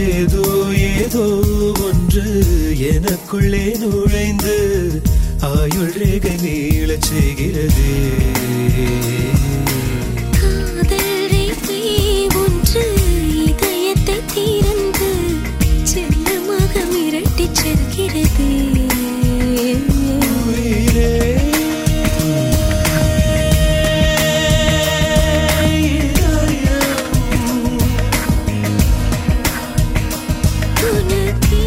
ஏதோ ஏதோ ஒன்று எனக்குள்ளே நுழைந்து ஆயுள் ரேகை நீளச் செய்கிறதே காதல் ரேகை ஒன்று இதயத்தை திறந்து செல்லமாக மிரட்டிச் செல்கிறது உயிரே இதயம் உனக்கே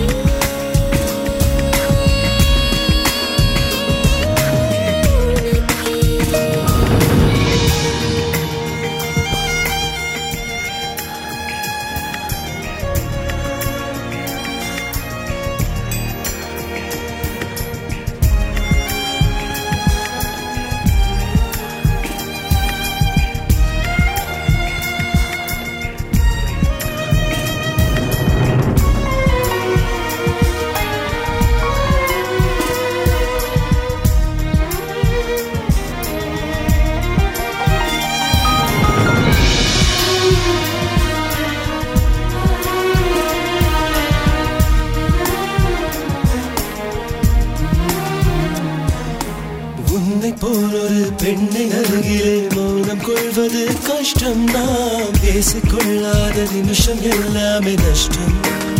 உன்னை போல் ஒரு பெண்ணை அருகிலே மௌனம் கொள்வது கஷ்டம் நாம் பேசிக்கொள்ளாத நிமிஷம் எல்லாமே நஷ்டம்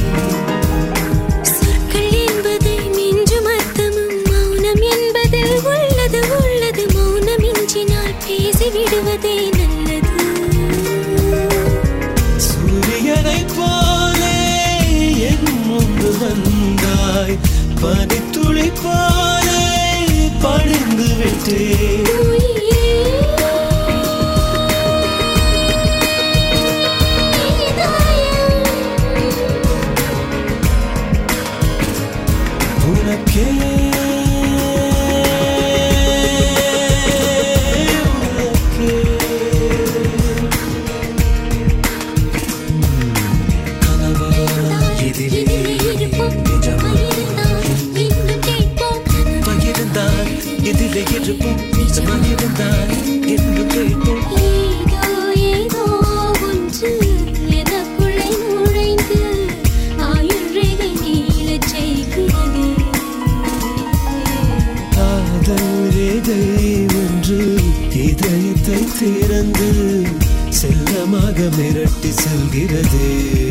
சொற்கள் என்பதை மிஞ்சும் அர்த்தமும் மௌனம் என்பதில் உள்ளது உள்ளது மௌனம் இன்றினால் பேசி விடுவதே நல்லது சூரியனை போலே என் முன்பு வந்தாய் பனித்துளி போலே பணிந்து விட்டேன் உயிரே உனக்கே கனவா இதிலே இருப்போம் நிஜமா இருந்தால் இன்னும் கேட்போம் பகிர்ந்தால் இதிலே இருப்போம் நிஜமாயிருந்தால் என்று கேட்போம் ஏதோ ஏதோ ஒன்று எனக்குள்ளே நுழைந்து ஆயுள் ரேகை நீளச் செய்கிறது காதல் ரேகை ஒன்று இதயத்தை திறந்து செல்லமாக மிரட்டி செல்கிறதே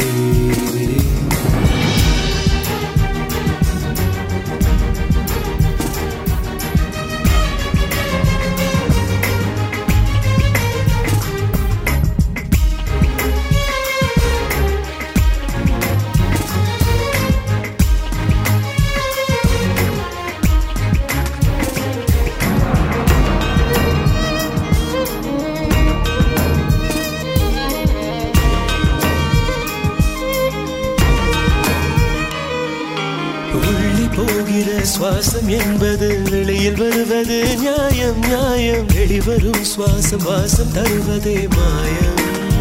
உள்ளி போகிற சுவாசம் என்பது வெளியில் வருவது நியாயம் நியாயம் வெளிவரும் சுவாசம் வாசம் தருவதே மாயம்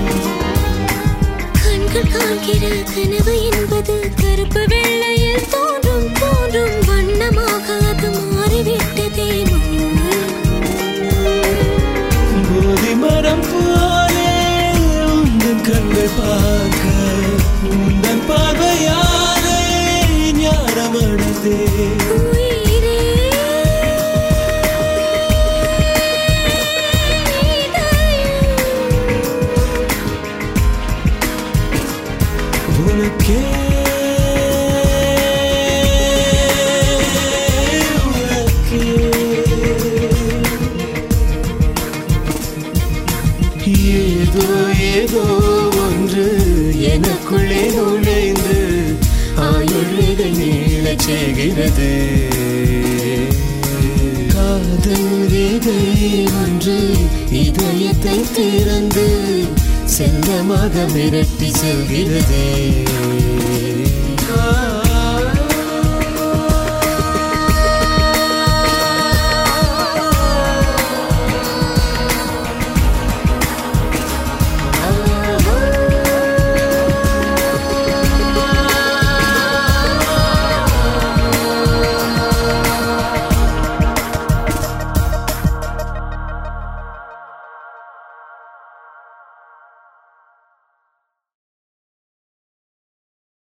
கண்கள் காண்கிற கனவு என்பது கருப்பு வெள்ளையில் தோன்றும் தோன்றும் வண்ணமாக அது மாறிவிட்டதே போதி மரம் போலே உந்தன் கண்கள் பார்க்க உந்தன் பார்வையாலே ஞானமடைந்தே உயிரே உனக்கே உனக்கே. ஏதோ ஏதோ ஒன்று எனக்குள்ளே நுழைந்து ஆயுள் நீளச் செய்கிறது காதல் ரேகை ஒன்று இதயத்தை திறந்து செல்லமாக மிரட்டி செல்கிறதே